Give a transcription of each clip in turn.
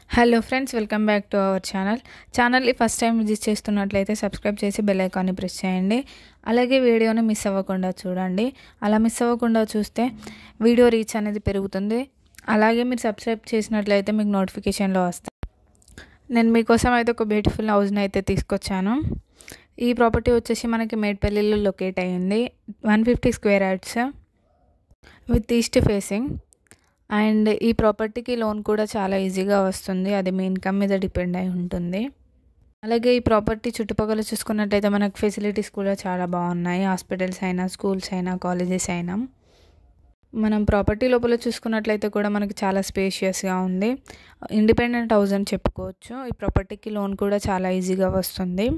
hello friends welcome back to our channel ఛానల్ని first time visit చేస్తున్నట్లయితే subscribe చేసి bell ఐకాన్ని ప్రెస్ చేయండి అలాగే వీడియోని మిస్ అవ్వకుండా చూడండి అలా మిస్ అవ్వకుండా చూస్తే వీడియో రీచ్ అనేది పెరుగుతుంది అలాగే మీరు సబ్స్క్రైబ్ చేసినట్లయితే మీకు నోటిఫికేషన్లో వస్తాయి నేను మీకోసం అయితే ఒక బ్యూటిఫుల్ హౌస్ని అయితే తీసుకొచ్చాను ఈ ప్రాపర్టీ వచ్చేసి మనకి మేడ్పల్లిలో లొకేట్ అయ్యింది one fifty square yards with east facing and ఈ ప్రాపర్టీకి లోన్ కూడా చాలా ఈజీగా వస్తుంది అది మీ ఇన్కమ్ మీద డిపెండ్ అయి ఉంటుంది అలాగే ఈ ప్రాపర్టీ చుట్టుపక్కల చూసుకున్నట్టయితే మనకు ఫెసిలిటీస్ కూడా చాలా బాగున్నాయి హాస్పిటల్స్ అయినా స్కూల్స్ అయినా కాలేజెస్ అయినా మనం ప్రాపర్టీ లోపల చూసుకున్నట్లయితే కూడా మనకి చాలా స్పేషియస్గా ఉంది ఇండిపెండెంట్ హౌస్ అని చెప్పుకోవచ్చు ఈ ప్రాపర్టీకి లోన్ కూడా చాలా ఈజీగా వస్తుంది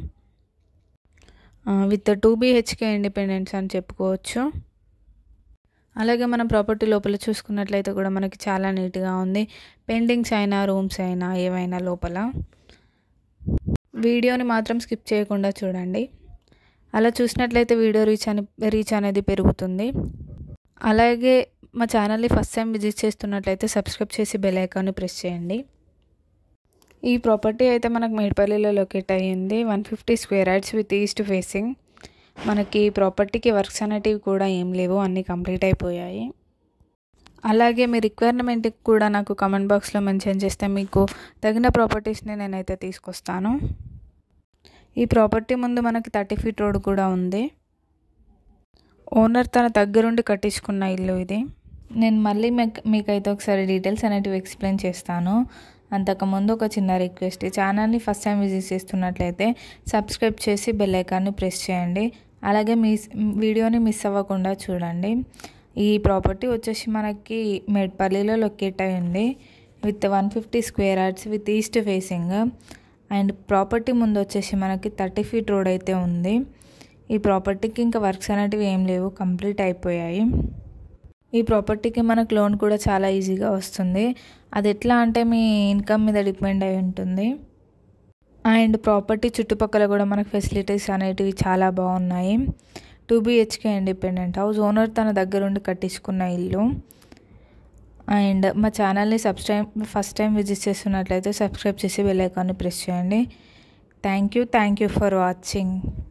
విత్ టూ బీహెచ్కే ఇండిపెండెన్స్ అని చెప్పుకోవచ్చు అలాగే మనం ప్రాపర్టీ లోపల చూసుకున్నట్లయితే కూడా మనకి చాలా నీట్గా ఉంది పెయింటింగ్స్ అయినా రూమ్స్ అయినా ఏవైనా లోపల వీడియోని మాత్రం స్కిప్ చేయకుండా చూడండి అలా చూసినట్లయితే వీడియో రీచ్ అని రీచ్ అనేది పెరుగుతుంది అలాగే మా ఛానల్ని ఫస్ట్ టైం విజిట్ చేస్తున్నట్లయితే సబ్స్క్రైబ్ చేసి బెల్ ఐకాన్ని ప్రెస్ చేయండి ఈ ప్రాపర్టీ అయితే మనకు మేడ్పల్లిలో లొకేట్ అయ్యింది one fifty square yards with east facing మనకి ప్రాపర్టీకి వర్క్స్ అనేటివి కూడా ఏం లేవు అన్నీ కంప్లీట్ అయిపోయాయి అలాగే మీ రిక్వైర్మెంట్కి కూడా నాకు కమెంట్ బాక్స్లో మెన్షన్ చేస్తే మీకు తగిన ప్రాపర్టీస్ని నేనైతే తీసుకొస్తాను ఈ ప్రాపర్టీ ముందు మనకి థర్టీ ఫీట్ రోడ్ కూడా ఉంది ఓనర్ తన దగ్గరుండి కట్టించుకున్న ఇల్లు ఇది నేను మళ్ళీ మీకు మీకైతే ఒకసారి డీటెయిల్స్ అనేటివి ఎక్స్ప్లెయిన్ చేస్తాను అంతకుముందు ఒక చిన్న రిక్వెస్ట్ ఛానల్ని ఫస్ట్ టైం విజిట్ చేస్తున్నట్లయితే సబ్స్క్రైబ్ చేసి బెల్ ఐకాన్ని ప్రెస్ చేయండి అలాగే మీ వీడియోని మిస్ అవ్వకుండా చూడండి ఈ ప్రాపర్టీ వచ్చేసి మనకి మేడ్పల్లిలో లొకేట్ అయి ఉంది with one fifty square yards with east facing and property ముందు వచ్చేసి మనకి థర్టీ ఫీట్ రోడ్ అయితే ఉంది ఈ ప్రాపర్టీకి ఇంకా వర్క్స్ అనేటివి ఏం లేవు కంప్లీట్ అయిపోయాయి ఈ ప్రాపర్టీకి మనకు లోన్ కూడా చాలా ఈజీగా వస్తుంది అది ఎట్లా అంటే మీ ఇన్కమ్ మీద డిపెండ్ అయి ఉంటుంది అండ్ ప్రాపర్టీ చుట్టుపక్కల కూడా మనకు ఫెసిలిటీస్ అనేటివి చాలా బాగున్నాయి two BHK independent house owner తన దగ్గరుండి కట్టించుకున్న ఇల్లు అండ్ మా ఛానల్ని సబ్స్క్రైబ్ ఫస్ట్ టైం విజిట్ చేస్తున్నట్లయితే సబ్స్క్రైబ్ చేసి బెల్ ఐకాన్ని ప్రెస్ చేయండి thank you thank you for watching